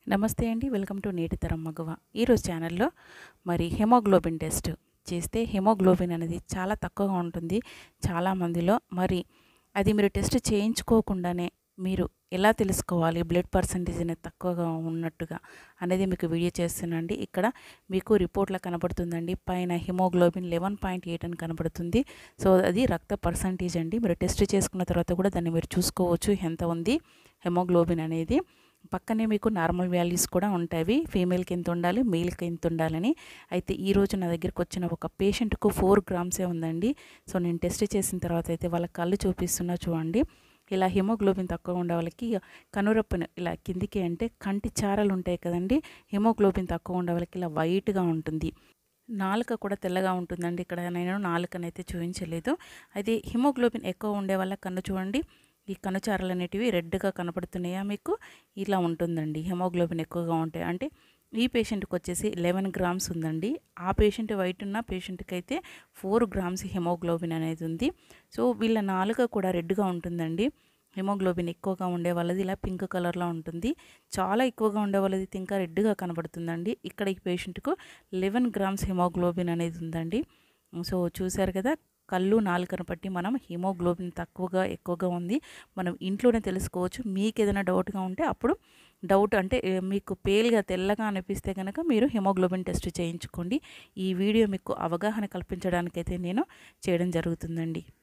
నమస్తే అండి welcome to నేటి తరం మగవ ఈరోజు ఛానల్లో మరి హెమోగ్లోబిన్ టెస్ట్ చేస్తే హెమోగ్లోబిన్ అనేది చాలా తక్కువగా ఉంటుంది చాలా మందిలో మరి అది మీరు టెస్ట్ చేయించుకోకుండానే మీరు ఎలా తెలుసుకోవాలి బ్లడ్ పర్సంటేజ్ అనేది తక్కువగా ఉన్నట్టుగా అనేది మీకు వీడియో చేస్తున్నాండి ఇక్కడ మీకు రిపోర్ట్లో కనబడుతుందండి పైన హిమోగ్లోబిన్ లెవెన్ పాయింట్ ఎయిట్ అని కనబడుతుంది సో అది రక్త పర్సంటేజ్ అండి మీరు టెస్ట్ చేసుకున్న తర్వాత కూడా దాన్ని మీరు చూసుకోవచ్చు ఎంత ఉంది హెమోగ్లోబిన్ అనేది పక్కనే మీకు నార్మల్ వాల్యూస్ కూడా ఉంటాయి ఫీమేల్కి ఎంత ఉండాలి మేల్కి ఎంత ఉండాలని అయితే ఈ రోజు నా దగ్గరికి వచ్చిన ఒక పేషెంట్కు ఫోర్ గ్రామ్సే ఉందండి సో నేను టెస్ట్ చేసిన తర్వాత అయితే వాళ్ళ కళ్ళు చూపిస్తున్నా చూడండి ఇలా హిమోగ్లోబిన్ తక్కువ ఉండే వాళ్ళకి కనురప్పను ఇలా కిందికి అంటే కంటి చారలు ఉంటాయి కదండి హిమోగ్లోబిన్ తక్కువ ఉండే వాళ్ళకి ఇలా వైట్గా ఉంటుంది నాలుక కూడా తెల్లగా ఉంటుందండి ఇక్కడ నేను నాలుకనైతే చూపించలేదు అయితే హిమోగ్లోబిన్ ఎక్కువ ఉండే వాళ్ళ కన్ను చూడండి ఈ కనుచారలు అనేటివి రెడ్గా కనపడుతున్నాయా మీకు ఇలా ఉంటుందండి హెమోగ్లోబిన్ ఎక్కువగా ఉంటాయి అంటే ఈ పేషెంట్కి వచ్చేసి లెవెన్ గ్రామ్స్ ఉందండి ఆ పేషెంట్ వైట్ ఉన్న పేషెంట్కి అయితే ఫోర్ గ్రామ్స్ హెమోగ్లోబిన్ అనేది ఉంది సో వీళ్ళ నాలుక కూడా రెడ్గా ఉంటుందండి హెమోగ్లోబిన్ ఎక్కువగా ఉండే వాళ్ళది ఇలా పింక్ కలర్లో ఉంటుంది చాలా ఎక్కువగా ఉండే వాళ్ళది ఇంకా రెడ్గా కనబడుతుందండి ఇక్కడ ఈ పేషెంట్కు లెవెన్ గ్రామ్స్ హెమోగ్లోబిన్ అనేది ఉందండి సో చూశారు కదా కళ్ళు నాలుకను బట్టి మనం హిమోగ్లోబిన్ తక్కువగా ఎక్కువగా ఉంది మనం ఇంట్లోనే తెలుసుకోవచ్చు మీకు ఏదైనా డౌట్గా ఉంటే అప్పుడు డౌట్ అంటే మీకు పేల్గా తెల్లగా అనిపిస్తే కనుక మీరు హిమోగ్లోబిన్ టెస్ట్ చేయించుకోండి ఈ వీడియో మీకు అవగాహన కల్పించడానికైతే నేను చేయడం జరుగుతుందండి